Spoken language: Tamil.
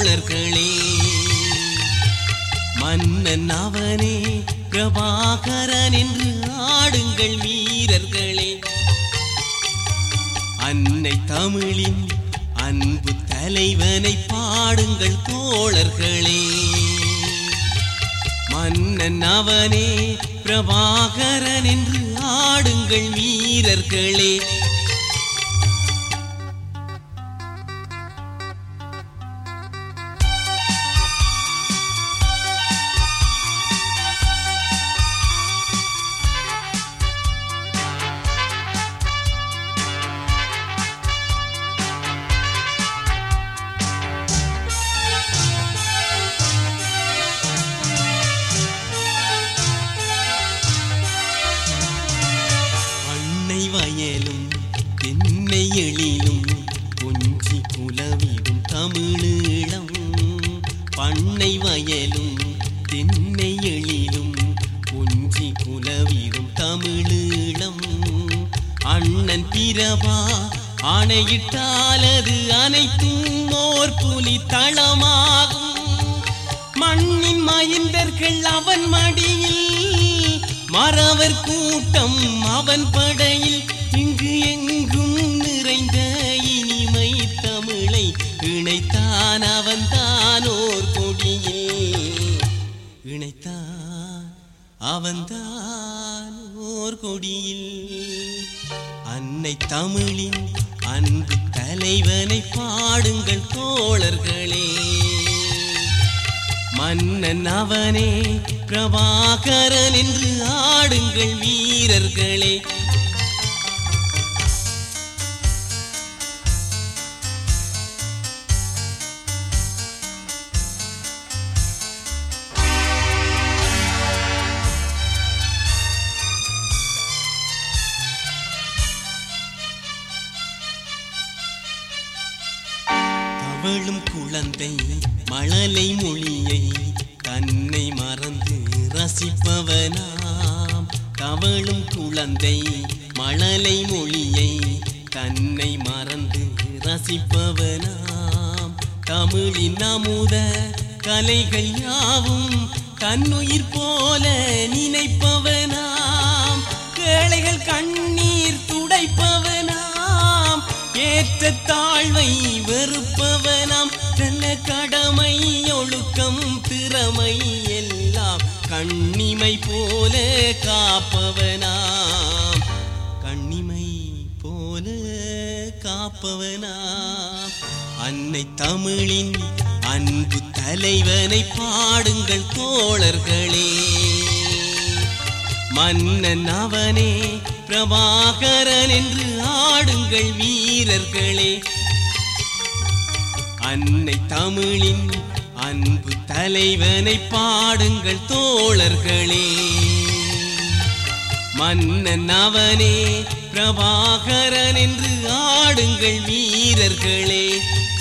தோழர்களே மன்னன் அவனே பிரபாகரன் என்று ஆடுங்கள் வீரர்களே அன்னை தமிழின் அன்பு தலைவனை பாடுங்கள் தோழர்களே மன்னன் அவனே பிரபாகரன் என்று ஆடுங்கள் வீரர்களே அன்னை வயலும் தென்னை எழிலும் கொஞ்சி குலவிடும் தமிழீழம் பண்ணை வயலும் தென்னை எழிலும் கொஞ்சி குலவிடும் தமிழீழம் அண்ணன் பிரபா ஆணையிட்டாலது அனைத்தும் ஓர் புலி தளமாகும் மண்ணின் மயிந்தர்கள் அவன் மடியில் மறவர் கூட்டம் அவன் படையில் இங்கு எங்கும் நிறைந்த இனிமை தமிழை இணைத்தான் அவன் தானோர் கொடியில் இணைத்தான் அவன்தான் ஓர் கொடியில் அன்னை தமிழின் அன்பு தலைவனை பாடுங்கள் தோழர்களே மன்னன் அவனே பிரபாகரன் என்று ஆடுங்கள் வீரர்களே தவழும் குழந்தை மழலை மொழியை தன்னை மறந்து ரசிப்பவனாம் தவழும் குழந்தை மழலை மொழியை தன்னை மறந்து ரசிப்பவனாம் தமிழின் அமுத கலைகள் யாவும் தன்னுயிர் போல நினைப்பவனாம் கேளைகள் கண்ணீர் துடைப்பவனாம் ஏற்ற தாழ்வை வெறுப்பவனாம் நல்ல கடமை ஒழுக்கம் திறமை எல்லாம் கண்ணிமை போல காப்பவனாம் கண்ணிமை போல காப்பவனாம் அன்னை தமிழின் அன்பு தலைவனை பாடுங்கள் தோழர்களே மன்னன் அவனே பிரபாகரன் என்று ஆடுங்கள் வீரர்களே அன்னை தமிழின் அன்பு தலைவனை பாடுங்கள் தோழர்களே மன்னன் அவனே பிரபாகரன் என்று ஆடுங்கள் வீரர்களே